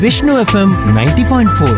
Vishnu FM ninety point four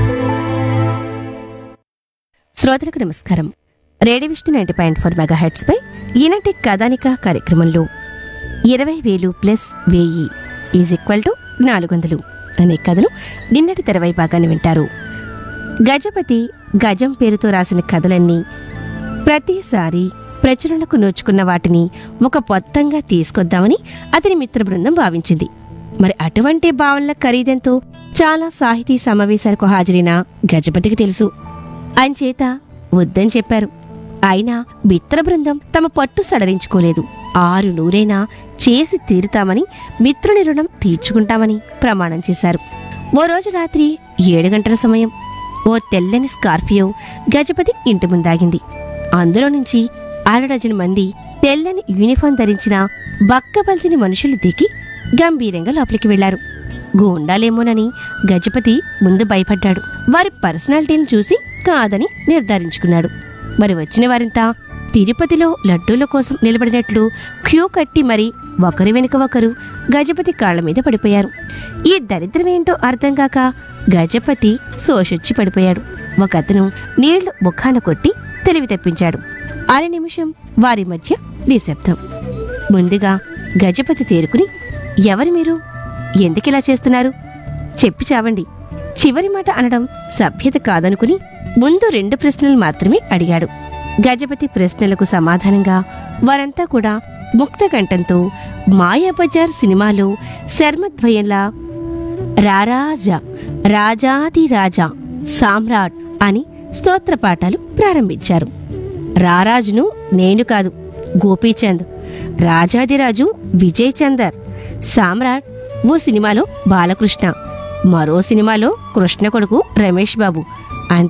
శ్రోతలకు నమస్కారం radio Vishnu ninety point four mega heads పై ఈనాటి కథానిక కార్యక్రమంలో ఇరవై వేలు ప్లస్ వెయ్యి ఈజ్ ఈక్వల్ టు నాలుగు వందలు అనే కథలు నిన్నటి తెరవై భాగాన్ని వింటారు గజపతి గజం పేరుతో రాసిన కథలన్నీ ప్రతిసారి ప్రచురణకు నోచుకున్న వాటిని ఒక పొత్తంగా తీసుకొద్దామని అతని మిత్ర బృందం భావించింది మరి అటువంటి భావనల ఖరీదెంతో చాలా సాహితీ సమావేశాలకు హాజరైన గజపతికి తెలుసు అంచేత వద్దని చెప్పారు అయినా మిత్ర బృందం తమ పట్టు సడలించుకోలేదు ఆరు నూరైనా చేసి తీరుతామని మిత్రుని రుణం తీర్చుకుంటామని ప్రమాణం చేశారు ఓ రోజు రాత్రి ఏడు గంటల సమయం ఓ తెల్లని స్కార్పియో గజపతి ఇంటి ముందాగింది అందులో నుంచి అర డజన్ మంది తెల్లని యూనిఫామ్ ధరించిన బక్కపల్చని మనుషులు దిగి గంభీరంగా లోపలికి వెళ్లారు గూండాలేమోనని గజపతి ముందు భయపడ్డాడు వారి పర్సనాలిటీని చూసి కాదని నిర్ధారించుకున్నాడు మరి వచ్చిన వారింతా తిరుపతిలో లడ్డూల కోసం నిలబడినట్లు క్యూ కట్టి మరి ఒకరి వెనుక ఒకరు గజపతి కాళ్ల మీద పడిపోయారు ఈ దరిద్రమేంటో అర్థం కాక గజపతి శోషొచ్చి పడిపోయాడు ఒకతను నీళ్లు ముఖాన కొట్టి తెలివి తెప్పించాడు అర నిమిషం వారి మధ్య నిశ్శబ్దం ముందుగా గజపతి తేరుకుని ఎవరు మీరు ఎందుకిలా చేస్తున్నారు చెప్పి చావండి చివరి మాట అనడం సభ్యత కాదనుకుని ముందు రెండు ప్రశ్నలు మాత్రమే అడిగాడు గజపతి ప్రశ్నలకు సమాధానంగా వారంతా కూడా ముక్త కంఠంతో మాయాబజార్ సినిమాలో శర్మద్వయంలా రారాజా రాజాది రాజా సామ్రాట్ అని స్తోత్ర పాఠాలు ప్రారంభించారు రారాజును నేను కాదు గోపీచంద్ రాజాదిరాజు విజయ్ చందర్ సామ్రాట్ ఓ సినిమాలో బాలకృష్ణ మరో సినిమాలో కృష్ణ కొడుకు రమేష్ బాబు